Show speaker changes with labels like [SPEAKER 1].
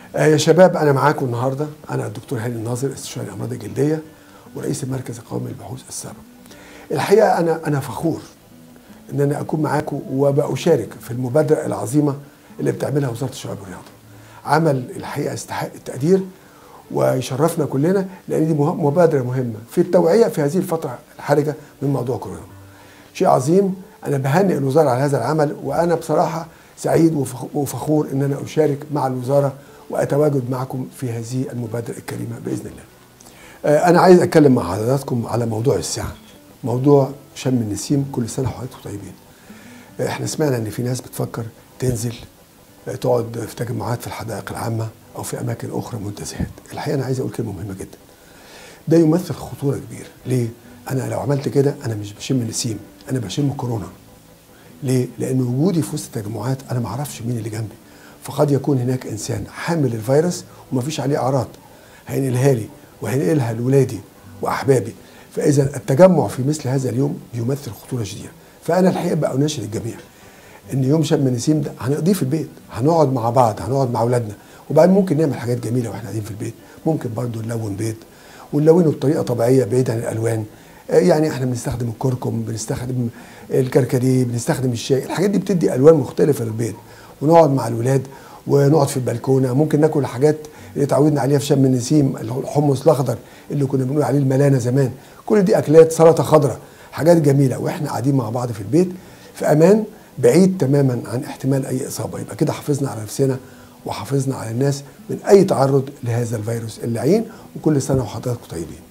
[SPEAKER 1] آه يا شباب انا معاكم النهارده انا الدكتور هاني الناظر استشاري الامراض الجلديه ورئيس المركز القومي للبحوث السابق. الحقيقه انا انا فخور ان انا اكون معاكم وبشارك في المبادره العظيمه اللي بتعملها وزاره الشباب والرياضه. عمل الحقيقه يستحق التقدير ويشرفنا كلنا لان دي مه- مبادره مهمه في التوعيه في هذه الفتره الحرجه من موضوع كورونا. شيء عظيم انا بهنئ الوزاره على هذا العمل وانا بصراحه سعيد وفخ- وفخور ان انا اشارك مع الوزاره واتواجد معكم في هذه المبادره الكريمه باذن الله. آه، انا عايز اتكلم مع حضراتكم على موضوع الساعه. موضوع شم النسيم كل سنه وحضراتكم طيبين. آه، احنا سمعنا ان في ناس بتفكر تنزل آه، تقعد في تجمعات في الحدائق العامه او في اماكن اخرى منتزهات. الحقيقه انا عايز اقول كلمه مهمه جدا. ده يمثل خطوره كبيره، ليه؟ انا لو عملت كده انا مش بشم نسيم، انا بشم كورونا. ليه؟ لأن وجودي في وسط التجمعات أنا ما أعرفش مين اللي جنبي فقد يكون هناك إنسان حامل الفيروس ومفيش عليه أعراض هينقلها لي وهينقلها لولادي وأحبابي فإذا التجمع في مثل هذا اليوم بيمثل خطورة شديدة فأنا الحقيقة بقى أناشد الجميع إن يوم شم النسيم ده هنقضيه في البيت هنقعد مع بعض هنقعد مع أولادنا وبعدين ممكن نعمل حاجات جميلة وإحنا قاعدين في البيت ممكن برضو نلون بيض ونلونه بطريقة طبيعية بعيد عن الألوان يعني احنا بنستخدم الكركم بنستخدم الكركديه بنستخدم الشاي الحاجات دي بتدي الوان مختلفه للبيض ونقعد مع الولاد ونقعد في البلكونه ممكن ناكل حاجات اللي اتعودنا عليها في شم النسيم الحمص الاخضر اللي كنا بنقول عليه الملانه زمان كل دي اكلات سلطه خضراء حاجات جميله واحنا قاعدين مع بعض في البيت في امان بعيد تماما عن احتمال اي اصابه يبقى كده حافظنا على نفسنا وحافظنا على الناس من اي تعرض لهذا الفيروس اللعين وكل سنه وحضراتكم طيبين